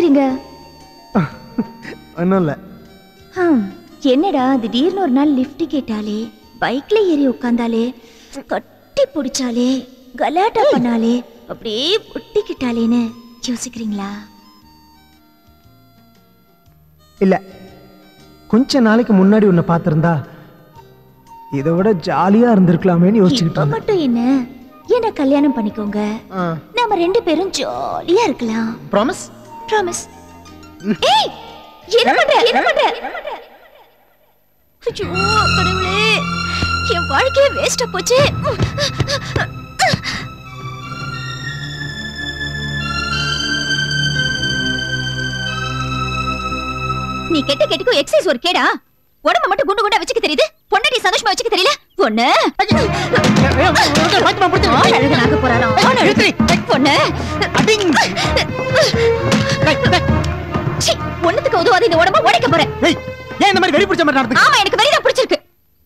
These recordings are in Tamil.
யோசிக்கிறீங்க ஒன்றும் இல்லை ஹம், என்னடா திடீர்னு ஒரு நாள் லிஃப்ட் கேட்டாலே பைக்ல ஏறி உட்காந்தாலே கட்டி பிடிச்சாலே கலாட்டா பண்ணாலே அப்படியே ஒட்டிக்கிட்டாலேன்னு யோசிக்கிறீங்களா இல்லை கொஞ்ச நாளைக்கு முன்னாடி உன்னை பார்த்துருந்தா இதை விட ஜாலியாக இருந்திருக்கலாமேன்னு யோசிச்சுக்கிட்டு இப்ப இருந்தேன் மட்டும் என்ன என்ன கல்யாணம் பண்ணிக்கோங்க நாம ரெண்டு பேரும் ஜாலியா இருக்கலாம் ப்ராமிஸ் ப்ராமிஸ் ஏய் என்ன பண்ற என்ன பண்ற ஐயோ கடவுளே என் வாழ்க்கையே வேஸ்டா போச்சு நீ கெட்ட கெட்டுக்கும் எக்ஸசைஸ் ஒரு கேடா உடம்ப மட்டும் குண்டு குண்டா வச்சுக்க தெரியுது பொண்டாட்டி சந்தோஷமா வச்சுக்க தெரியல பொண்ணு ஆள் அழகனாக போறாராம் ஆள் அழகு பொண்ணு சீ, ஒண்ணுத்துக்கு உதவாத இந்த உடம்ப உடைக்க போறேன் ஏன் இந்த மாதிரி வெறி பிடிச்ச மாதிரி நடந்து ஆமா எனக்கு வெறிதான் பிடிச்சிருக்கு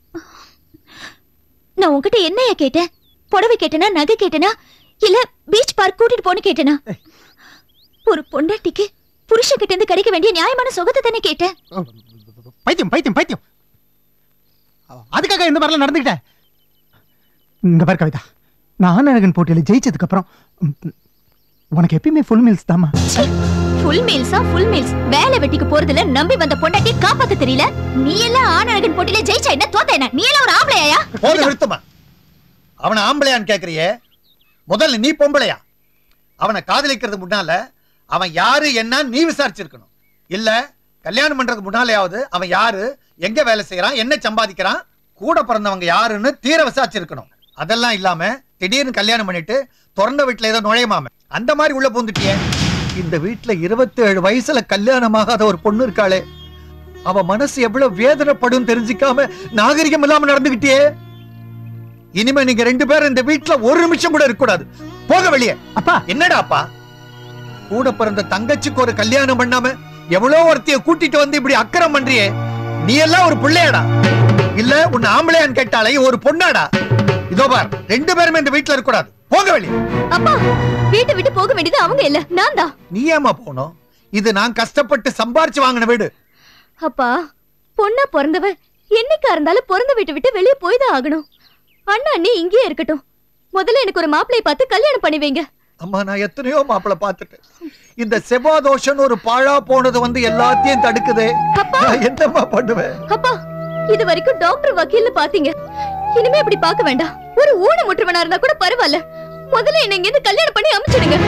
நான் உன்கிட்ட என்னைய கேட்டேன் புடவை கேட்டனா நகை கேட்டனா இல்ல பீச் பார்க் கூட்டிட்டு போன்னு கேட்டனா ஒரு பொண்டாட்டிக்கு புருஷன் கிட்ட இருந்து கிடைக்க வேண்டிய நியாயமான சுகத்தை தானே கேட்டேன் பைத்தியம் பைத்தியம் பைத்தியம் அதுக்காக இந்த மாதிரிலாம் நடந்துக்கிட்டேன் இந்த பாரு கவிதா நான் அழகன் போட்டியில் ஜெயிச்சதுக்கு அப்புறம் ம், உனக்கு எப்பயுமே ஃபுல் மீல்ஸ் தாமா ஃபுல் மீல்ஸா ஃபுல் மீல்ஸ் வேலை வெட்டிக்கு போறதுல நம்பி வந்த பொண்டாட்டி காப்பாத்த தெரியல நீ எல்லாம் ஆணழகன் போட்டியில ஜெயிச்சா என்ன தோத்த என்ன நீ எல்லாம் ஒரு ஆம்பளையா போது நிறுத்தமா அவனை ஆம்பளையான்னு கேக்குறியே முதல்ல நீ பொம்பளையா அவனை காதலிக்கிறது முன்னால அவன் யாரு என்ன நீ விசாரிச்சிருக்கணும் இல்ல கல்யாணம் பண்றதுக்கு முன்னாலேயாவது அவன் யாரு எங்க வேலை செய்யறான் என்ன சம்பாதிக்கிறான் கூட பிறந்தவங்க யாருன்னு தீர விசாரிச்சிருக்கணும் அதெல்லாம் இல்லாம திடீர்னு கல்யாணம் பண்ணிட்டு திறந்த வீட்டுல ஏதோ நுழையமாம அந்த மாதிரி உள்ள பூந்துட்டியே இந்த வீட்டுல இருபத்தி ஏழு வயசுல கல்யாணமாகாத ஒரு பொண்ணு இருக்காளே அவ மனசு எவ்வளவு வேதனைப்படும் தெரிஞ்சுக்காம நாகரிகம் இல்லாம நடந்துகிட்டியே இனிமே நீங்க ரெண்டு பேரும் இந்த வீட்டுல ஒரு நிமிஷம் கூட இருக்க கூடாது போக வெளியே அப்பா என்னடா அப்பா கூட பிறந்த தங்கச்சிக்கு ஒரு கல்யாணம் பண்ணாம எவ்வளவு ஒருத்திய கூட்டிட்டு வந்து இப்படி அக்கறம் பண்றியே நீ எல்லாம் ஒரு பிள்ளையாடா இல்ல உன்னை ஆம்பளையான்னு கேட்டாலே ஒரு பொண்ணாடா இதோ பார் ரெண்டு பேருமே இந்த வீட்டுல இருக்க கூடாது போக வெளியே அப்பா வீட்டை விட்டு போக வேண்டியது அவங்க இல்ல நான் தான் நீ ஏமா போனோம் இது நான் கஷ்டப்பட்டு சம்பாரிச்சு வாங்கின வீடு அப்பா பொண்ணா பிறந்தவ என்னைக்கா இருந்தாலும் பிறந்த வீட்டை விட்டு வெளியே போய் தான் ஆகணும் அண்ணா அண்ணி இங்கேயே இருக்கட்டும் முதல்ல எனக்கு ஒரு மாப்பிளைய பார்த்து கல்யாணம் பண்ணி வைங்க அம்மா நான் எத்தனையோ மாப்பிளை பார்த்துட்டேன் இந்த செவ்வாதோஷன் ஒரு பாழா போனது வந்து எல்லாத்தையும் தடுக்குதே நான் என்னம்மா பண்ணுவேன் அப்பா இது வரைக்கும் டாக்டர் வக்கீல்னு பாத்தீங்க இனிமே இப்படி பார்க்க வேண்டாம் ஒரு ஊனமுற்றவனா இருந்தா கூட பரவாயில்ல முதல்ல என்ன இங்க இருந்து கல்யாணம் பண்ணி அனுப்பிச்சிடுங்க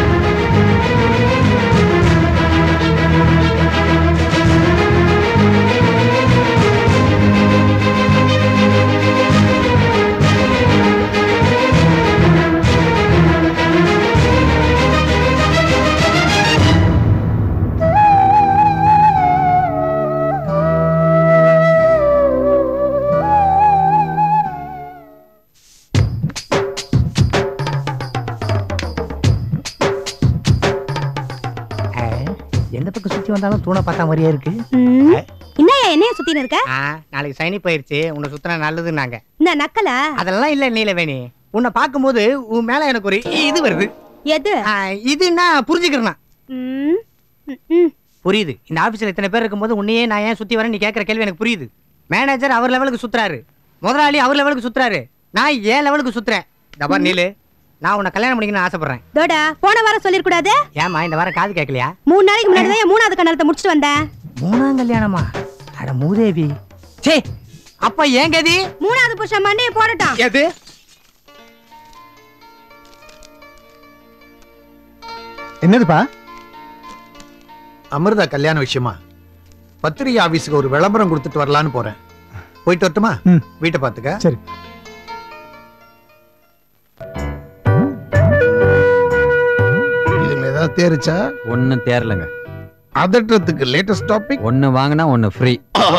எந்த பக்கம் சுத்தி வந்தாலும் தூணை பார்த்தா மாதிரியே இருக்கு என்னையா என்னைய சுத்தின்னு இருக்க ஆ, நாளைக்கு சனி போயிருச்சு உன்னை சுத்தினா நல்லதுன்னாங்க இந்த நக்கலா அதெல்லாம் இல்ல நீலவேணி உன்னை பார்க்கும்போது உன் மேல எனக்கு ஒரு இது வருது எது ஆ, இதுன்னா புரிஞ்சுக்கிறேன் ம், ம், ம். புரியுது இந்த ஆபீஸ்ல இத்தனை பேர் இருக்கும்போது உன்னையே நான் ஏன் சுத்தி வரேன் நீ கேட்கற கேள்வி எனக்கு புரியுது மேனேஜர் அவர் லெவலுக்கு சுத்துறாரு முதலாளி அவர் லெவலுக்கு சுத்துறாரு நான் ஏன் லெவலுக்கு சுத்துறேன் டபா நீலு நான் உன்னை கல்யாணம் பண்ணிக்கணும்னு ஆசைப்படுறேன் தோடா போன வாரம் சொல்லிருக்கூடாது ஏமா இந்த வாரம் காது கேட்கலையா மூணு நாளைக்கு முன்னாடி தான் என் மூணாவது கண்ணாலத்தை முடிச்சிட்டு வந்தேன் மூணாம் கல்யாணமா அட மூதேவி சே அப்ப ஏன் கதி மூணாவது புருஷன் மண்டையை போடட்டும் எது என்னதுப்பா அமிர்தா கல்யாண விஷயமா பத்திரிகை ஆபீஸுக்கு ஒரு விளம்பரம் கொடுத்துட்டு வரலான்னு போறேன் போயிட்டு வரட்டுமா வீட்டை பாத்துக்க சரி இதுல ஏதாவது தேரிச்சா ஒன்னும் தேரலங்க அதட்டுறதுக்கு லேட்டஸ்ட் டாபிக் ஒன்னு வாங்கினா ஒன்னு ஃப்ரீ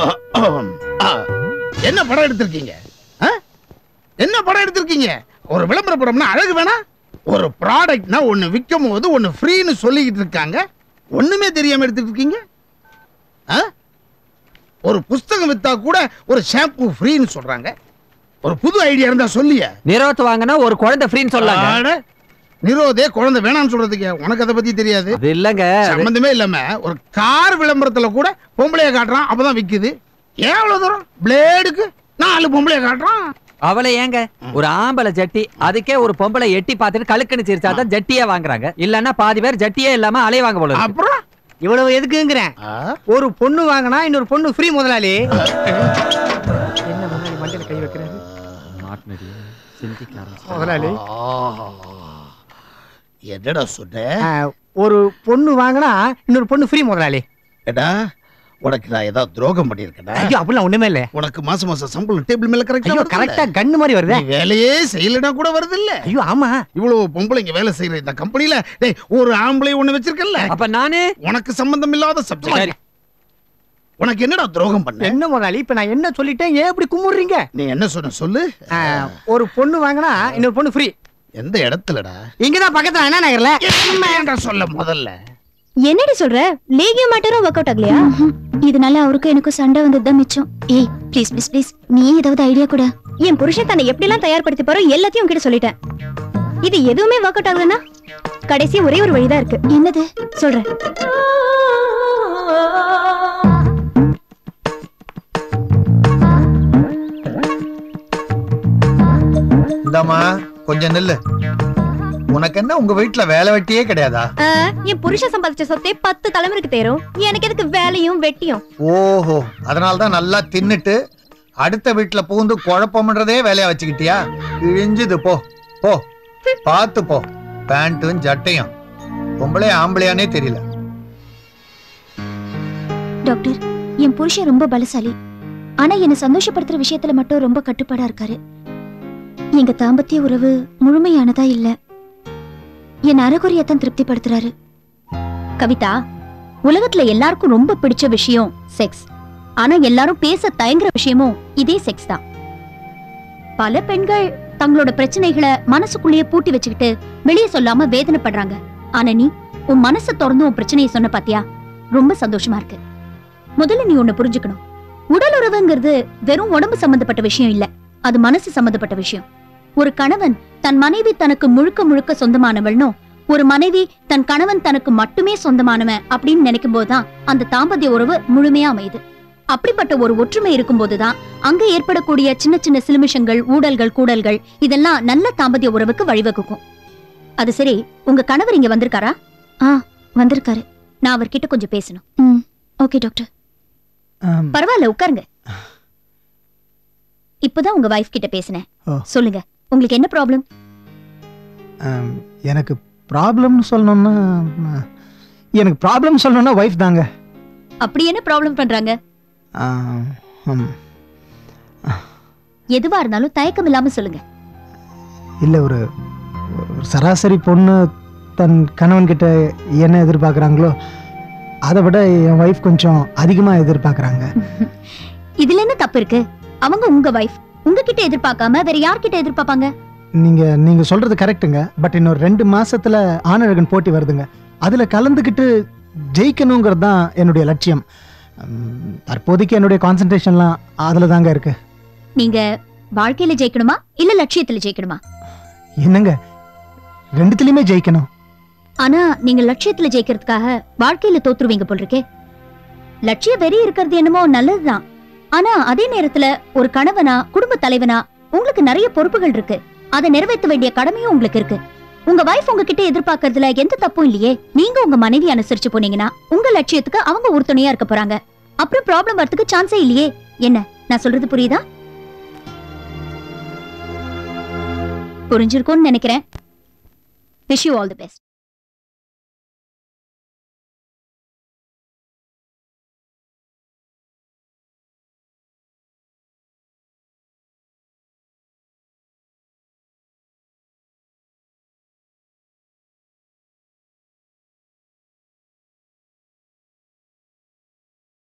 என்ன படம் எடுத்திருக்கீங்க ஆ? என்ன படம் எடுத்திருக்கீங்க ஒரு விளம்பர படம்னா அழகு வேணா ஒரு ப்ராடக்ட்னா ஒன்னு விற்கும் போது ஒன்னு ஃப்ரீன்னு சொல்லிக்கிட்டு இருக்காங்க ஒண்ணுமே தெரியாம எடுத்துட்டு இருக்கீங்க ஆ? ஒரு புஸ்தகம் வித்தா கூட ஒரு ஷாம்பு ஃப்ரீன்னு சொல்றாங்க ஒரு புது ஐடியா இருந்தா சொல்லிய நிரோத் வாங்கினா ஒரு குழந்தை ஃப்ரீன்னு சொல்லாங்க ஆட, நிரோதே குழந்தை வேணாம்னு சொல்றதுக்கு உனக்கு அதை பத்தி தெரியாது அது இல்லங்க அது- சம்பந்தமே இல்லாம ஒரு கார் விளம்பரத்துல கூட பொம்பளைய காட்டுறான் அப்பதான் விக்குது ஏன் அவ்வளவு தூரம் பிளேடுக்கு நாலு பொம்பளைய காட்டுறான் அவளை ஏங்க ஒரு ஆம்பளை ஜட்டி அதுக்கே ஒரு பொம்பளை எட்டி பார்த்துட்டு கழுக்குன்னு சிரிச்சாதான் ஜட்டியே வாங்குறாங்க இல்லன்னா பாதி பேர் ஜட்டியே இல்லாம அலைய வாங்க போல இருக்கு. அப்புறம் இவ்வளவு எதுக்குங்கிறேன் ஆ, ஒரு பொண்ணு வாங்கினா இன்னொரு பொண்ணு ஃப்ரீ முதலாளி என்ன முதலாளி மண்டையில கை வைக்கிறாரு மாட்டுனடி, சிந்திக்க ஆரம்பிச்சு. முதலாளி ஆஹா. என்னடா சொன்ன ஆ, ஒரு பொண்ணு வாங்கினா இன்னொரு பொண்ணு ஃப்ரீ முதலாளி ஏடா உனக்கு நான் ஏதாவது துரோகம் பண்ணிருக்கேனா ஐயோ அப்படிலாம் ஒண்ணுமே இல்ல உனக்கு மாசம் மாசம் சம்பளம் டேபிள் மேல கரெக்டா ஐயோ கரெக்டா கண்ணு மாதிரி வருதே வேலையே செய்யலனா கூட வருது இல்ல ஐயோ ஆமா இவ்வளவு பொம்பளைங்க வேலை செய்யற இந்த கம்பெனில டேய் ஒரு ஆம்பளை ஒண்ணு வச்சிருக்கல அப்ப நானு உனக்கு சம்பந்தம் இல்லாத சரி. சப்ஜெக்ட் உனக்கு என்னடா துரோகம் பண்ண என்ன முதலாளி இப்ப நான் என்ன சொல்லிட்டேன் ஏன் இப்படி கும்பிடுறீங்க நீ என்ன சொன்ன சொல்லு ஆ, ஒரு பொண்ணு வாங்கினா இன்னொரு பொண்ணு ஃப்ரீ எந்த இடத்துலடா இங்கதான் பக்கத்துல அண்ணா நகர்ல என்னடா சொல்ல முதல்ல என்னடி சொல்ற லேகியம் மாட்டரும் ஒர்க் அவுட் ஆகலையா இதனால அவருக்கும் எனக்கும் சண்டை வந்ததுதான் மிச்சம் ஏய் ப்ளீஸ் ப்ளீஸ் ப்ளீஸ் நீ ஏதாவது ஐடியா கூட என் புருஷன் தன்னை எப்படி எல்லாம் தயார்படுத்தி போறோம் எல்லாத்தையும் உன்கிட்ட சொல்லிட்டேன் இது எதுவுமே ஒர்க் அவுட் ஆகலன்னா கடைசி ஒரே ஒரு வழிதான் இருக்கு என்னது சொல்றேன் இந்தாம்மா கொஞ்சம் நில்லு உனக்கு என்ன உங்க வீட்டுல வேலை வெட்டியே கிடையாதா ஆ, என் புருஷன் சம்பாதிச்ச சொத்தே பத்து தலைமுறைக்கு தேரும் எனக்கு எதுக்கு வேலையும் வெட்டியும் ஓஹோ அதனாலதான் நல்லா தின்னுட்டு அடுத்த வீட்டுல புகுந்து குழப்பம்ன்றதே வேலையா வச்சுக்கிட்டியா இழிஞ்சுது போ போ பார்த்து போ பேண்ட்டும் ஜட்டையும் பொம்பளை ஆம்பளையானே தெரியல டாக்டர் என் புருஷன் ரொம்ப பலசாலி ஆனா என்னை சந்தோஷப்படுத்துற விஷயத்துல மட்டும் ரொம்ப கட்டுப்பாடா இருக்காரு எங்க தாம்பத்திய உறவு முழுமையானதா இல்ல என் அறகுறையத்தான் திருப்திப்படுத்துறாரு கவிதா உலகத்துல எல்லாருக்கும் ரொம்ப பிடிச்ச விஷயம் செக்ஸ் ஆனா எல்லாரும் பேச தயங்குற விஷயமும் இதே செக்ஸ் தான் பல பெண்கள் தங்களோட பிரச்சனைகளை மனசுக்குள்ளேயே பூட்டி வச்சுக்கிட்டு வெளியே சொல்லாம வேதனைப்படுறாங்க ஆனா நீ உன் மனசை திறந்து உன் பிரச்சனையை சொன்ன பாத்தியா ரொம்ப சந்தோஷமா இருக்கு முதல்ல நீ ஒண்ணு புரிஞ்சுக்கணும் உடல் உறவுங்கிறது வெறும் உடம்பு சம்பந்தப்பட்ட விஷயம் இல்ல அது மனசு சம்பந்தப்பட்ட விஷயம் ஒரு கணவன் தன் மனைவி தனக்கு முழுக்க முழுக்க சொந்தமானவள்னும் ஒரு மனைவி தன் கணவன் தனக்கு மட்டுமே சொந்தமானவன் அப்படின்னு நினைக்கும் போதுதான் அந்த தாம்பத்திய உறவு முழுமையா அமையுது அப்படிப்பட்ட ஒரு ஒற்றுமை இருக்கும்போதுதான் அங்க ஏற்படக்கூடிய சின்ன சின்ன சிலுமிஷங்கள் ஊடல்கள் கூடல்கள் இதெல்லாம் நல்ல தாம்பத்திய உறவுக்கு வழிவகுக்கும் அது சரி உங்க கணவர் இங்க வந்திருக்காரா வந்திருக்காரு நான் அவர்கிட்ட கொஞ்சம் பேசணும் ம் ஓகே டாக்டர் ஆம், பரவாயில்ல உட்காருங்க இப்பதான் உங்க வைஃப் கிட்ட பேசினேன் ஓ. சொல்லுங்க உங்களுக்கு என்ன ப்ராப்ளம் ஆம், எனக்கு ப்ராப்ளம்னு சொல்லணும்னா ஆ, எனக்கு ப்ராப்ளம் சொல்லணும்னா ஒய்ஃப் தாங்க அப்படி என்ன ப்ராப்ளம் பண்றாங்க ஆ, ம். எதுவா இருந்தாலும் தயக்கம் இல்லாம சொல்லுங்க இல்லை ஒரு ஒரு சராசரி பொண்ணு தன் கணவன்கிட்ட என்ன எதிர்பார்க்குறாங்களோ அதை விட என் ஒய்ஃப் கொஞ்சம் அதிகமாக எதிர்பார்க்குறாங்க இதுல என்ன தப்பு இருக்கு அவங்க உங்க வைஃப் உங்ககிட்ட எதிர்பார்க்காம வேற யார்கிட்ட எதிர்பார்ப்பாங்க நீங்கள் நீங்கள் சொல்கிறது கரெக்ட்டுங்க பட் இன்னொரு ரெண்டு மாசத்துல ஆணழகன் போட்டி வருதுங்க அதில் கலந்துக்கிட்டு ஜெயிக்கணுங்கிறது தான் என்னுடைய லட்சியம் ம், தற்போதைக்கு என்னுடைய கான்சன்ட்ரேஷன்லாம் அதில் தாங்க இருக்கு நீங்க வாழ்க்கையில ஜெயிக்கணுமா இல்ல லட்சியத்துல ஜெயிக்கணுமா என்னங்க ரெண்டுத்துலேயுமே ஜெயிக்கணும் ஆனா நீங்க லட்சியத்துல ஜெயிக்கிறதுக்காக வாழ்க்கையில தோத்துருவீங்க போல் இருக்கே லட்சிய வெறி இருக்கிறது என்னமோ நல்லதுதான் ஆனா அதே நேரத்துல ஒரு கணவனா குடும்ப தலைவனா உங்களுக்கு நிறைய பொறுப்புகள் இருக்கு அதை நிறைவேற்ற வேண்டிய கடமையும் உங்களுக்கு இருக்கு உங்க வைஃப் உங்ககிட்ட எதிர்பார்க்கறதுல எந்த தப்பும் இல்லையே நீங்க உங்க மனைவி அனுசரிச்சு போனீங்கன்னா உங்க லட்சியத்துக்கு அவங்க உறுதுணையா இருக்க போறாங்க அப்புறம் ப்ராப்ளம் வரதுக்கு சான்ஸே இல்லையே என்ன நான் சொல்றது புரியுதா புரிஞ்சிருக்கும்னு நினைக்கிறேன் wish you all the best